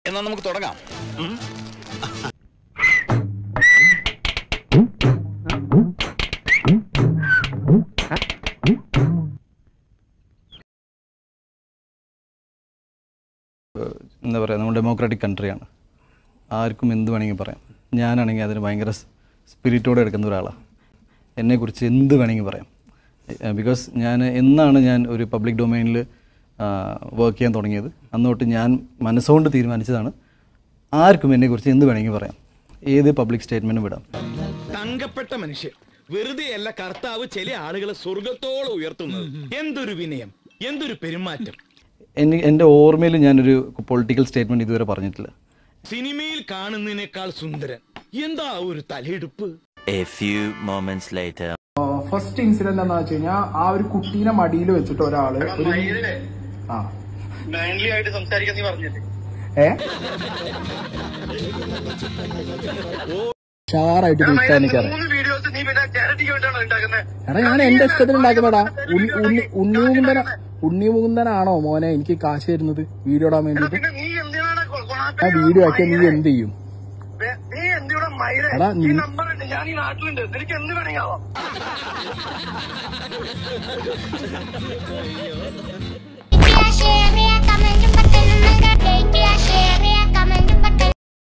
എന്നാ നമുക്ക് തുടങ്ങാം എന്താ പറയുക നമ്മൾ ഡെമോക്രാറ്റിക് കൺട്രിയാണ് ആർക്കും എന്ത് വേണമെങ്കിൽ പറയാം ഞാനാണെങ്കിൽ അതിന് ഭയങ്കര സ്പിരിറ്റോടെ എടുക്കുന്ന ഒരാളാണ് എന്നെക്കുറിച്ച് എന്ത് വേണമെങ്കിൽ പറയാം ബിക്കോസ് ഞാൻ എന്നാണ് ഞാൻ ഒരു പബ്ലിക് ഡൊമൈനിൽ വർക്ക് ചെയ്യാൻ തുടങ്ങിയത് അന്ന് തൊട്ട് ഞാൻ മനസ്സുകൊണ്ട് തീരുമാനിച്ചതാണ് ആർക്കും എന്നെക്കുറിച്ച് എന്ത് വേണമെങ്കിൽ പറയാം ഏത് പബ്ലിക് സ്റ്റേറ്റ്മെൻറ്റും വിടാം തങ്കപ്പെട്ട മനുഷ്യൻ വെറുതെയല്ല കർത്താവ് ചില ആളുകളെ സ്വർഗത്തോളം ഉയർത്തുന്നത് എന്തൊരു വിനയം എന്തൊരു പെരുമാറ്റം എന്നെ എൻ്റെ ഓർമ്മയിൽ ഞാനൊരു പൊളിറ്റിക്കൽ സ്റ്റേറ്റ്മെൻറ്റ് ഇതുവരെ പറഞ്ഞിട്ടില്ല സിനിമയിൽ കാണുന്നതിനേക്കാൾ സുന്ദരൻ എന്താ ഒരു തലയെടുപ്പ് A few moments later. First incident എന്താ വെച്ച് കഴിഞ്ഞാൽ ആ ഒരു കുട്ടീനെ മടിയിൽ വെച്ചിട്ട് ഒരാള് ഒരു ആ മാൻലി ആയിട്ട് സംസാരിക്കാൻ നീ പറഞ്ഞില്ലേ ഏ ഷാറായിട്ട് വിൽക്കാൻ എനിക്കറിയാം മൂന്ന് വീഡിയോസ് നീ പിന്നെ ചാരിറ്റിക്ക് വേണ്ടിയാണോ ഉണ്ടാക്കുന്നത് എടാ ഞാൻ എന്റെ ഇഷ്ടത്തിന് ഉണ്ടാക്കുന്നടാ ഉണ്ണി ഉണ്ണി ഉണ്ണി മുകുന്ദന ഉണ്ണി മുകുന്ദനാണോ മോനെ എനിക്ക് കാശ് തരുന്നത് വീഡിയോ ഇടാൻ വേണ്ടിട്ട് പിന്നെ നീ എന്തിനാണ് കൊ- കൊണാപ്പ ആ വീഡിയോ ആക്കിയാൽ നീ എന്ത് ചെയ്യും വേ- നീ എന്തിവിടെ മൈര എടാ, ഈ നീ- നമ്പർ ഉണ്ട് ഞാൻ ഈ നാട്ടിലുണ്ട് നിനക്ക് എന്ത് വേണമെങ്കിൽ ആവാം Share me